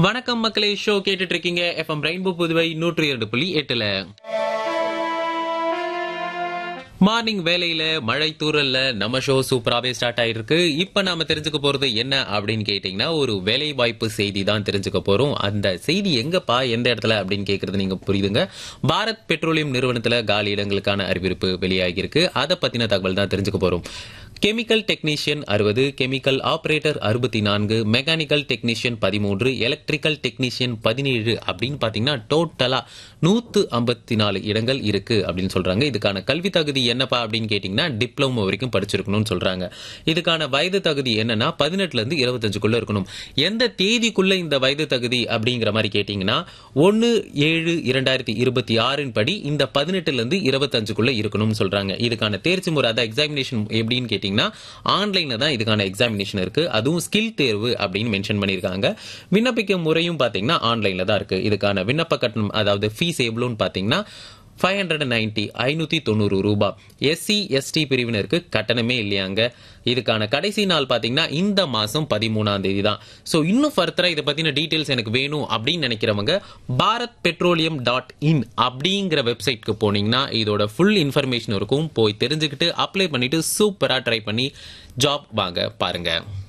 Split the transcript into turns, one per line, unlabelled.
வணக்கம் மக்களே ஷோ கேட்டுட்டு இருக்கீங்க எஃப்எம் ரெயின்போ புதுவை நூற்றி இரண்டு புள்ளி எட்டுல மார்னிங் வேலையில மழை தூரல்ல நம்ம ஷோ சூப்பராகவே ஸ்டார்ட் ஆயிருக்கு இப்ப நாம தெரிஞ்சுக்க போறது என்ன அப்படின்னு கேட்டீங்கன்னா ஒரு வேலை வாய்ப்பு செய்தி தான் தெரிஞ்சுக்க போறோம் அந்த செய்தி எங்கப்பா எந்த இடத்துல அப்படின்னு கேக்குறது நீங்க புரியுதுங்க பாரத் பெட்ரோலியம் நிறுவனத்துல காலி இடங்களுக்கான அறிவிப்பு வெளியாகியிருக்கு அதை பத்தின தகவல் தான் தெரிஞ்சுக்க போறோம் கெமிக்கல் டெக்னீஷியன் அறுபது கெமிக்கல் ஆபரேட்டர் அறுபத்தி நான்கு மெக்கானிக்கல் டெக்னீஷியன் பதிமூன்று எலக்ட்ரிக்கல் டெக்னீஷியன் பதினேழு அப்படின்னு பாத்தீங்கன்னா டோட்டலா நூத்து ஐம்பத்தி நாலு இடங்கள் இருக்கு அப்படின்னு சொல்றாங்க இதுக்கான கல்வி தகுதி என்னப்பா அப்படின்னு கேட்டீங்கன்னா டிப்ளமோ வரைக்கும் படிச்சிருக்கணும்னு சொல்றாங்க இதுக்கான வயது தகுதி என்னன்னா பதினெட்டுல இருந்து இருபத்தஞ்சுக்குள்ள இருக்கணும் எந்த தேதிக்குள்ள இந்த வயது தகுதி அப்படிங்கிற மாதிரி கேட்டீங்கன்னா ஒன்னு ஏழு இரண்டாயிரத்தி இருபத்தி ஆறின் படி இந்த பதினெட்டுல இருந்து இருபத்தஞ்சுக்குள்ள இருக்கணும்னு சொல்றாங்க இதுக்கான தேர்ச்சி முறை அதான் எக்ஸாமினேஷன் எப்படின்னு கேட்டீங்கன்னா ஆன்லைன்ல தான் இதுக்கான எக்ஸாமினேஷன் இருக்கு அதுவும் ஸ்கில் தேர்வு அப்படின்னு மென்ஷன் பண்ணியிருக்காங்க விண்ணப்பிக்கும் முறையும் பாத்தீங்கன்னா ஆன்லைன்ல தான் இருக்கு இதுக்கான விண்ணப்ப கட்டணம் அதாவது ஃபீஸ் எவ்வளோன்னு பாத்தீங்கன்னா ஃபைவ் ஹண்ட்ரட் நைன்டி ஐநூத்தி தொண்ணூறு ரூபாய் எஸ்சி எஸ்டி பிரிவினருக்கு கட்டணமே இல்லையாங்க இதுக்கான கடைசி நாள் பாத்தீங்கன்னா இந்த மாசம் பதிமூணாம் தேதி தான் ஸோ இன்னும் ஃபர்தரா இதை பத்தின டீடைல்ஸ் எனக்கு வேணும் அப்படின்னு நினைக்கிறவங்க பாரத் பெட்ரோலியம் டாட் இன் அப்படிங்கிற வெப்சைட்க்கு போனீங்கன்னா இதோட ஃபுல் இன்ஃபர்மேஷன் இருக்கும் போய் தெரிஞ்சுக்கிட்டு அப்ளை பண்ணிட்டு சூப்பரா ட்ரை பண்ணி ஜாப் வாங்க பாருங்க